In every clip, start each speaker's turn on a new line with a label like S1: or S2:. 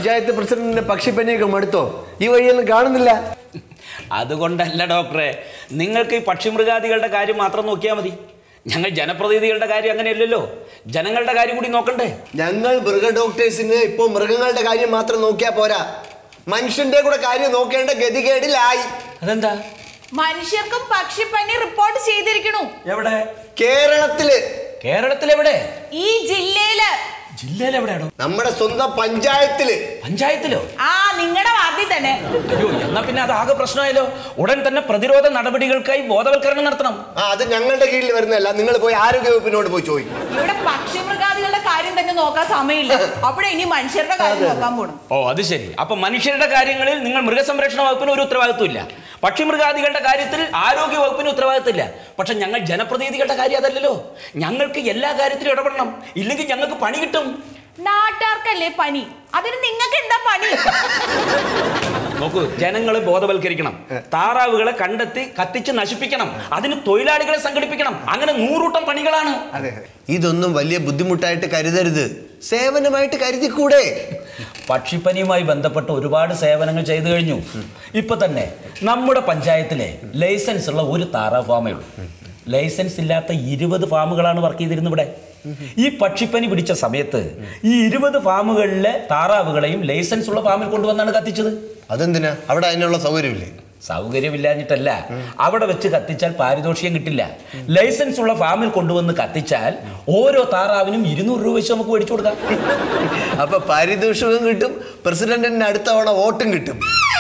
S1: പഞ്ചായത്ത് പ്രസിഡന്റിന്റെ പക്ഷിപ്പനിയൊക്കെ മടുത്തോ ഈ വഴിയൊന്നും കാണുന്നില്ല
S2: അതുകൊണ്ടല്ല ഡോക്ടറെ നിങ്ങൾക്ക് ഈ പക്ഷിമൃഗാദികളുടെ കാര്യം മാത്രം നോക്കിയാൽ മതി ഞങ്ങൾ ജനപ്രതിനിധികളുടെ കാര്യം അങ്ങനെയല്ലല്ലോ ജനങ്ങളുടെ കാര്യം കൂടി നോക്കണ്ടേ
S1: ഞങ്ങൾ മൃഗ ഡോക്ടേഴ്സിന് ഇപ്പൊ മൃഗങ്ങളുടെ കാര്യം മാത്രം നോക്കിയാ പോരാ മനുഷ്യന്റെ കൂടെ കാര്യം നോക്കേണ്ട ഗതികേടിലായി
S2: അതെന്താ
S3: മനുഷ്യർക്കും പക്ഷിപ്പനി റിപ്പോർട്ട് ചെയ്തിരിക്കണു
S2: എവിടെ
S1: കേരളത്തില്
S2: കേരളത്തിൽ എവിടെ
S3: ഈ ജില്ലയില്
S2: ജില്ലയിൽ എവിടെയാണോ
S1: നമ്മുടെ സ്വന്തം പഞ്ചായത്തില്
S2: പഞ്ചായത്തിലോ
S3: ആ നിങ്ങളുടെ വാർഡിൽ തന്നെ
S2: അയ്യോ എന്നാ പിന്നെ അത് ആകെ പ്രശ്നമായല്ലോ ഉടൻ തന്നെ പ്രതിരോധ നടപടികൾക്കായി ബോധവൽക്കരണം നടത്തണം
S1: ആ അത് ഞങ്ങളുടെ കീഴിൽ വരുന്നതല്ല നിങ്ങൾ പോയി ആരോഗ്യ വകുപ്പിനോട് പോയി ചോദിക്കും
S3: ഇവിടെ പക്ഷിമൃഗാദികളുടെ കാര്യം തന്നെ നോക്കാൻ സമയമില്ല അവിടെ ഇനി മനുഷ്യരുടെ കാര്യം നോക്കാൻ പോണം
S2: ഓ അത് ശരി അപ്പൊ മനുഷ്യരുടെ കാര്യങ്ങളിൽ നിങ്ങൾ മൃഗസംരക്ഷണ വകുപ്പിന് ഒരു ഉത്തരവാദിത്വമില്ല പക്ഷിമൃഗാദികളുടെ കാര്യത്തിൽ ആരോഗ്യ വകുപ്പിന് ഉത്തരവാദിത്തമില്ല പക്ഷെ ഞങ്ങൾ ജനപ്രതിനിധികളുടെ കാര്യം അതല്ലല്ലോ ഞങ്ങൾക്ക് എല്ലാ കാര്യത്തിലും ഇടപെടണം ഇല്ലെങ്കിൽ ഞങ്ങൾക്ക് പണി കിട്ടും
S3: നാട്ടുകാർക്കല്ലേ പനി അതിന് നിങ്ങൾക്ക് എന്താ പണി
S2: നോക്കൂ ജനങ്ങളെ ബോധവൽക്കരിക്കണം താറാവുകളെ കണ്ടെത്തി കത്തിച്ച് നശിപ്പിക്കണം അതിന് തൊഴിലാളികളെ സംഘടിപ്പിക്കണം അങ്ങനെ നൂറൂട്ടം പണികളാണ്
S1: അതെ ഇതൊന്നും വലിയ ബുദ്ധിമുട്ടായിട്ട് കരുതരുത് സേവനമായിട്ട് കരുതിക്കൂടെ
S2: പക്ഷിപ്പനിയുമായി ബന്ധപ്പെട്ട് ഒരുപാട് സേവനങ്ങൾ ചെയ്തു കഴിഞ്ഞു ഇപ്പൊ തന്നെ നമ്മുടെ പഞ്ചായത്തിലെ ലൈസൻസ് ഉള്ള ഒരു താറാവ് ഫാമേ ഉള്ളൂ ലൈസൻസ് ഇല്ലാത്ത ഇരുപത് ഫാമുകളാണ് വർക്ക് ചെയ്തിരുന്നത് ഇവിടെ ഈ പക്ഷിപ്പനി പിടിച്ച സമയത്ത് ഈ ഇരുപത് ഫാമുകളിലെ താറാവുകളെയും ലൈസൻസ് ഉള്ള ഫാമിൽ കൊണ്ടുവന്നാണ് കത്തിച്ചത്
S1: അതെന്തിനാ അവിടെ അതിനുള്ള സൗകര്യമില്ലേ
S2: സൗകര്യമില്ലാഞ്ഞിട്ടല്ല അവിടെ വെച്ച് കത്തിച്ചാൽ പാരിതോഷികം കിട്ടില്ല ലൈസൻസ് ഉള്ള ഫാമിൽ കൊണ്ടുവന്ന് കത്തിച്ചാൽ ഓരോ താറാവിനും ഇരുന്നൂറ് രൂപ വെച്ച് നമുക്ക് മേടിച്ചു കൊടുക്കാം
S1: അപ്പൊ പാരിതോഷികവും കിട്ടും പ്രസിഡന്റിന് അടുത്ത തവണ വോട്ടും കിട്ടും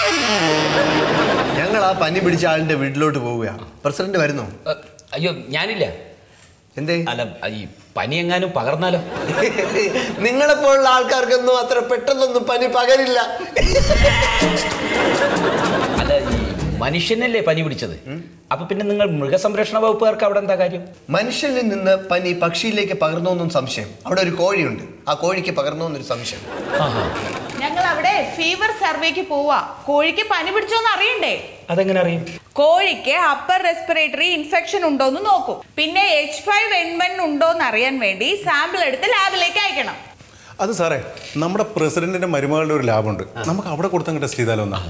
S1: ഞങ്ങൾ ആ പനി പിടിച്ച ആളിന്റെ വീട്ടിലോട്ട് പോവുകയാണ് പ്രസിഡന്റ് വരുന്നോ
S2: അഹ്, അയ്യോ ഞാനില്ല
S1: എന്തേ
S2: അല്ല ഈ പനി എങ്ങാനും പകർന്നാലോ
S1: നിങ്ങളെപ്പോലുള്ള ആൾക്കാർക്കൊന്നും അത്ര പെട്ടെന്നൊന്നും പനി പകരില്ല
S2: അല്ല ഈ മനുഷ്യനല്ലേ പനി പിടിച്ചത് അപ്പൊ പിന്നെ നിങ്ങൾ മൃഗസംരക്ഷണ വകുപ്പുകാർക്ക് അവിടെ എന്താ കാര്യം
S1: മനുഷ്യനിൽ നിന്ന് പനി പക്ഷിയിലേക്ക് പകർന്നോന്നും സംശയം അവിടെ ഒരു കോഴിയുണ്ട് ആ കോഴിക്ക് പകർന്നോന്നൊരു സംശയം
S3: ഞങ്ങൾ അവിടെ ഫീവർ സർവേക്ക് പോവാ കോഴിക്ക് പനി പിടിച്ചോന്ന് അറിയണ്ടേ
S2: അതെങ്ങനെ അറിയും
S3: കോഴിക്ക് അപ്പർ റെസ്പിറേറ്ററി ഇൻഫെക്ഷൻ ഉണ്ടോന്ന് നോക്കും പിന്നെ എച്ച് ഫൈവ് എൻ വൺ ഉണ്ടോന്ന് അറിയാൻ വേണ്ടി സാമ്പിൾ എടുത്ത് ലാബിലേക്ക് അയക്കണം
S4: അത് സാറേ നമ്മുടെ പ്രസിഡന്റിന്റെ മരുമകളുടെ ഒരു ലാബുണ്ട് നമുക്ക് അവിടെ കൊടുത്തങ്ങ് ടെസ്റ്റ് ചെയ്താലോ എന്നാ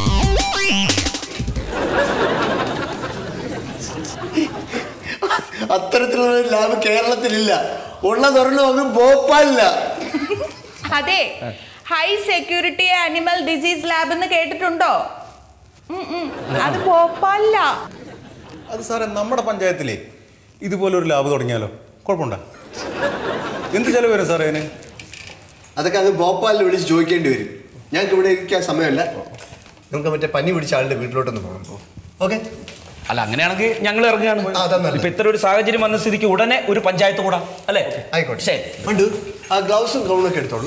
S1: അത്തരത്തിലുള്ള ഒരു ലാബ് കേരളത്തിലില്ല ഉള്ളതൊരെണ്ണം അങ്ങ് ഭോപ്പാലില്ല
S3: അതെ high security animal disease lab എന്ന് കേട്ടിട്ടുണ്ടോ ഉം, ഉം. അത് ഭോപ്പാലില്ല
S4: അത് സാറേ നമ്മുടെ പഞ്ചായത്തിലേ ഇതുപോലെ ഒരു ലാബ് തുടങ്ങിയാലോ കുഴപ്പമുണ്ടോ എന്ത് ചെലവ് വരും സാറേ അതിന്
S1: അതൊക്കെ അങ്ങ് ഭോപ്പാലിൽ വിളിച്ച് ചോദിക്കേണ്ടി വരും ഞങ്ങൾക്ക് ഇവിടെ ഇരിക്കാൻ സമയമല്ല നമുക്ക് മറ്റേ പനി പിടിച്ച ആളുടെ വീട്ടിലോട്ടൊന്ന് പോകണം ഓക്കെ
S2: അല്ല അങ്ങനെയാണെങ്കിൽ ഞങ്ങൾ ഇറങ്ങുകയാണ്
S1: ആ, അതാ നല്ലത്.
S2: ഇപ്പൊ ഇത്ര ഒരു സാഹചര്യം വന്ന സ്ഥിതിക്ക് ഉടനെ ഒരു പഞ്ചായത്ത് കൂടാ അല്ലേ
S1: ആയിക്കോട്ടെ
S2: ശരി
S1: ഉണ്ട് ആ ഗ്ലൗസും ഗൗണൊക്കെ എടുത്തോളൂ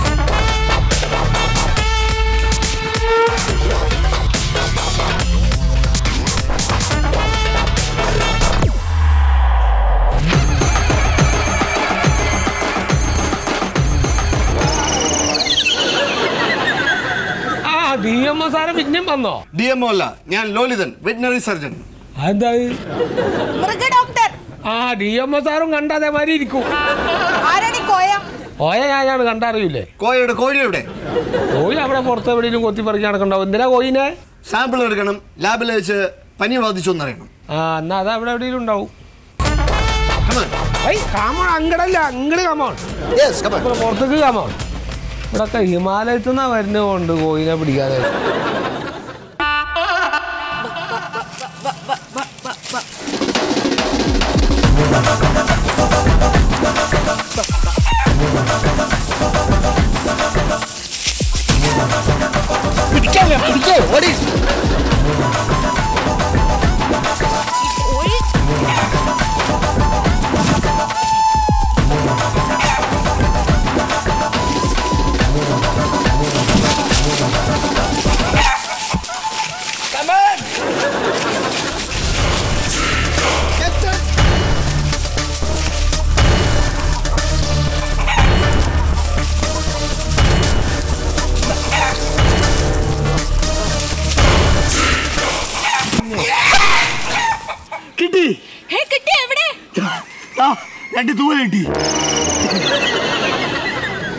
S5: ആ ഡി എം ഒ സാറ് പിന്നെയും വന്നോ
S1: ഡി എം അല്ല ഞാൻ ലോലിതൻ വെറ്റിനറി സർജൻ
S5: എന്താ
S3: മൃഗ ഡോക്ടർ
S5: ആ ഡി എം ഒ സാറും കണ്ട അതേമാതിരി ഇരിക്കും
S3: ആരാണി കോയ
S5: ഓയ ഞാനാണ് കണ്ടറിയില്ലേ
S1: കോഴിയുടെ കോഴിയുടെ
S5: കോഴി അവിടെ പുറത്ത് എവിടെയും കൊത്തി പറിച്ച് നടക്കണ്ടാവും എന്തിനാ കോയിനെ
S1: സാമ്പിൾ എടുക്കണം ലാബിൽ വെച്ച് പനി ബാധിച്ചു എന്നറിയണം
S5: ആ എന്നാ അത് അവിടെ എവിടെയും ഉണ്ടാവും
S1: Come on.
S5: ഐ കാമോൺ അങ്ങടല്ല അങ്ങട് കാമോൺ
S1: Yes, come on.
S5: ഇവിടെ പുറത്തേക്ക് കാമോൺ ഇവിടൊക്കെ ഹിമാലയത്തിൽ നിന്നാ വരുന്നതുകൊണ്ട് കോയിനെ പിടിക്കാതെ
S1: പിടിക്കാമോ? പിടിക്കോ? ഓടി. കിട്ടി
S3: ഹേ കിട്ടി എവിടെ
S1: ആ, രണ്ട് തൂവൽ കിട്ടി